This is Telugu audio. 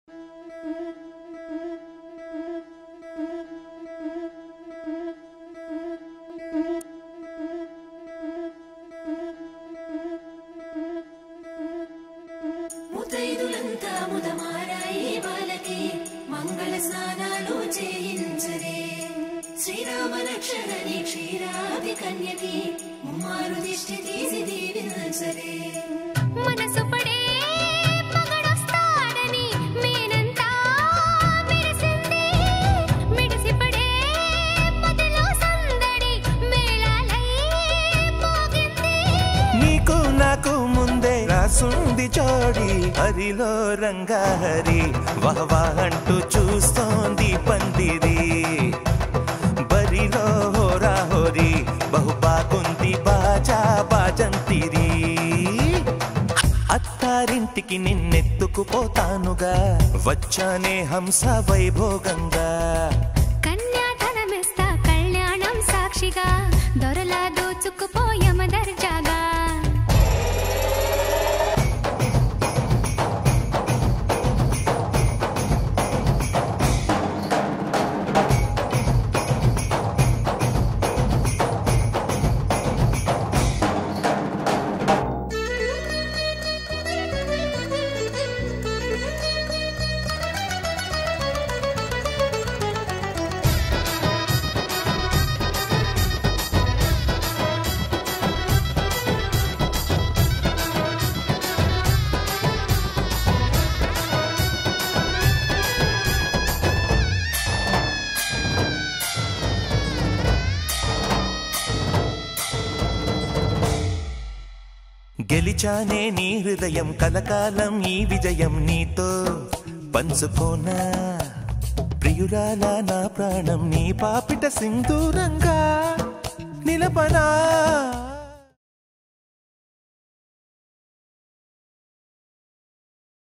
ముతైదులంతా ముదమారాయి బాలకి మంగళ స్నానాలు చేయించరే శ్రీరామ రక్షణని క్షీరాది కన్యకి ముమ్మారు దిష్టి తీసి దీవించరే మనసు పడే మగడొస్తాడని మేనంతా మెరిసింది మిడిసిపడే పదిలో సందడి మేళాలై మోగింది నీకు నాకు ముందే రాసుంది జోడి హరిలో రంగాహరి వహవా అంటూ చూస్తోంది పందిరి బరిలో హోరా హోరి బహు బాగుంది బాజా బాజంతిరి అత్తారింటికి నిన్నెత్తుకుపోతానుగా వచ్చానే హంస వైభోగంగా కన్యాధనమిస్తా కళ్యాణం సాక్షిగా దొరలా దోచుకుపోయమ దర్జాగా గెలిచానే నీ హృదయం కలకాలం ఈ విజయం నీతో పంచుకోనా ప్రియురాల నా ప్రాణం నీ పాపిట సింధూరంగా నిలపనా